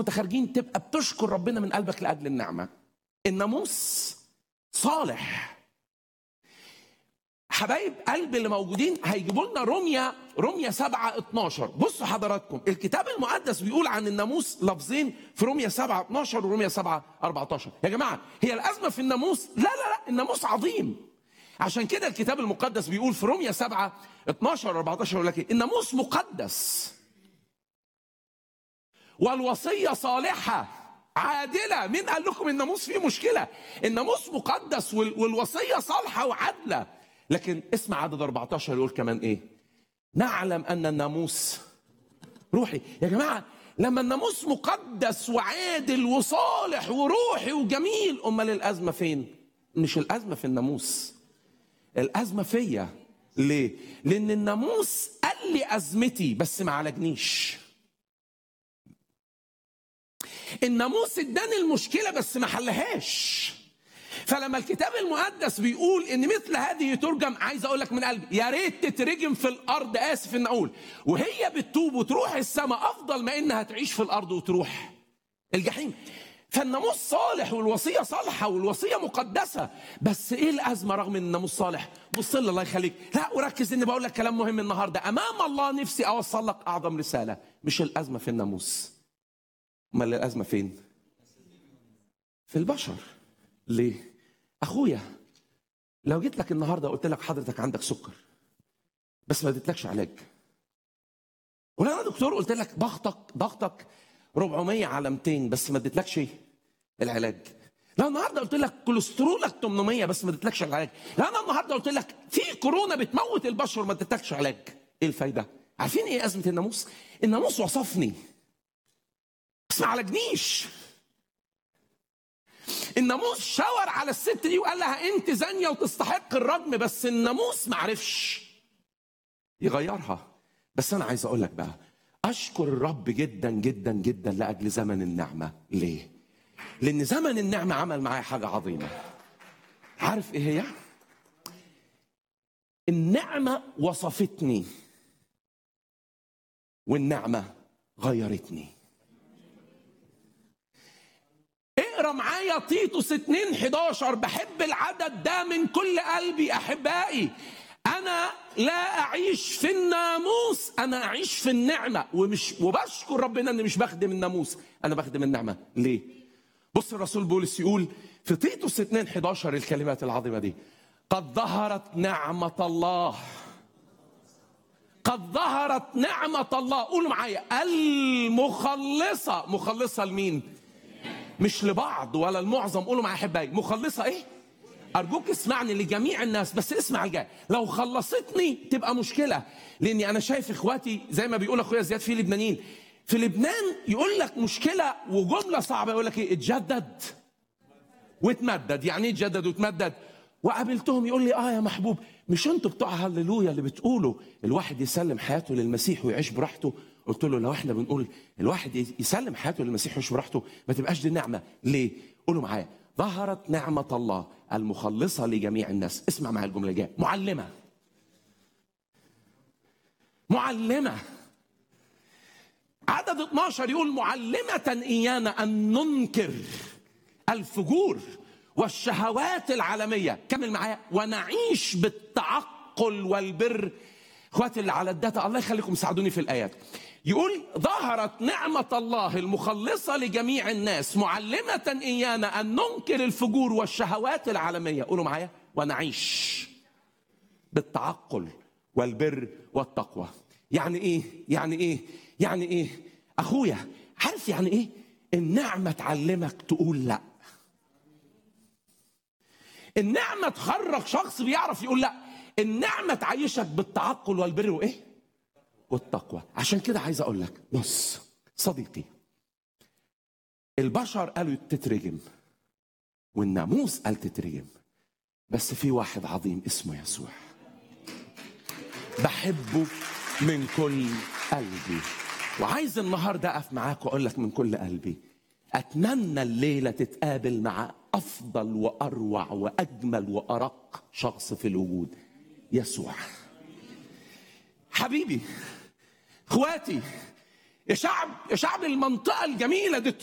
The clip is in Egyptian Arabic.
وانت خارجين تبقى بتشكر ربنا من قلبك لاجل النعمه الناموس صالح حبايب قلب اللي موجودين هيجيبوا لنا رمية رمية 7 12 بصوا حضراتكم الكتاب المقدس بيقول عن الناموس لفظين في رمية 7 12 ورمية 7 14 يا جماعة هي الأزمة في الناموس لا لا لا الناموس عظيم عشان كده الكتاب المقدس بيقول في رمية 7 12 14 يقول لك ايه الناموس مقدس والوصية صالحة عادلة مين قال لكم الناموس فيه مشكلة الناموس مقدس وال- والوصية صالحة وعادلة لكن اسمع عدد 14 يقول كمان ايه نعلم ان الناموس روحي يا جماعة لما الناموس مقدس وعادل وصالح وروحي وجميل امال الازمة فين مش الازمة في الناموس الازمة فيا ليه لان الناموس قال لي ازمتي بس ما عالجنيش الناموس اداني المشكله بس ما حلهاش فلما الكتاب المقدس بيقول ان مثل هذه ترجم عايز اقول لك من قلبي يا ريت تترجم في الارض اسف ان اقول وهي بتتوب وتروح السماء افضل ما انها تعيش في الارض وتروح الجحيم فالناموس صالح والوصيه صالحه والوصيه مقدسه بس ايه الازمه رغم ان الناموس صالح بص لي الله يخليك لا وركز اني بقول لك كلام مهم النهارده امام الله نفسي اوصل لك اعظم رساله مش الازمه في الناموس امال الازمه فين في البشر ليه اخويا لو جيت لك النهارده قلت لك حضرتك عندك سكر بس ما اديتلكش علاج ولو انا دكتور قلت لك ضغطك ضغطك 400 على 200 بس ما اديتلكش العلاج لو النهارده قلت لك كوليسترولك 800 بس ما اديتلكش العلاج لو انا النهارده قلت لك في كورونا بتموت البشر ما اديتلكش علاج ايه الفايده عارفين ايه ازمه الناموس الناموس وصفني بس ما عالجنيش الناموس شاور على الست دي وقال لها انت زانيه وتستحق الرجم بس الناموس ما عرفش يغيرها بس انا عايز اقول لك بقى اشكر الرب جدا جدا جدا لاجل زمن النعمه ليه لان زمن النعمه عمل معايا حاجه عظيمه عارف ايه هي النعمه وصفتني والنعمه غيرتني اقرا معايا تيتوس 2 11 بحب العدد ده من كل قلبي احبائي انا لا اعيش في الناموس انا اعيش في النعمه ومش وبشكر ربنا اني مش بخدم الناموس انا بخدم النعمه ليه بص الرسول بولس يقول في تيتوس 2 11 الكلمات العظيمه دي قد ظهرت نعمه الله قد ظهرت نعمه الله قولوا معايا المخلصه مخلصه لمين مش لبعض ولا المعظم قولوا معايا احبائي مخلصه ايه ارجوك اسمعني لجميع الناس بس اسمع الجاي لو خلصتني تبقى مشكله لاني انا شايف اخواتي زي ما بيقول اخويا زياد في لبنانيين في لبنان يقول لك مشكله وجمله صعبه يقول لك ايه اتجدد واتمدد يعني ايه اتجدد واتمدد وقابلتهم يقول لي اه يا محبوب مش انتوا بتوع هللويا اللي بتقولوا الواحد يسلم حياته للمسيح ويعيش براحته قلت له لو احنا بنقول الواحد يسلم حياته للمسيح ويعيش براحته ما تبقاش دي نعمه ليه قولوا معايا ظهرت نعمه الله المخلصه لجميع الناس اسمع معايا الجمله الجايه معلمه معلمه عدد 12 يقول معلمة إيانا أن ننكر الفجور والشهوات العالمية كمل معايا ونعيش بالتعقل والبر اخواتي اللي على الداتا الله يخليكم ساعدوني في الآيات يقول ظهرت نعمة الله المخلصة لجميع الناس معلمة إيانا أن ننكر الفجور والشهوات العالمية قولوا معايا ونعيش بالتعقل والبر والتقوى يعني ايه يعني ايه يعني ايه اخويا عارف يعني ايه النعمه تعلمك تقول لا النعمه تخرج شخص بيعرف يقول لا النعمه تعيشك بالتعقل والبر وايه والتقوى عشان كده عايز اقول لك بص صديقي البشر قالوا تترجم والناموس قال تترجم بس في واحد عظيم اسمه يسوع بحبه من كل قلبي وعايز النهارده اقف معاك واقول لك من كل قلبي اتمنى الليله تتقابل مع افضل واروع واجمل وارق شخص في الوجود يسوع حبيبي اخواتي يا شعب يا شعب المنطقه الجميله دي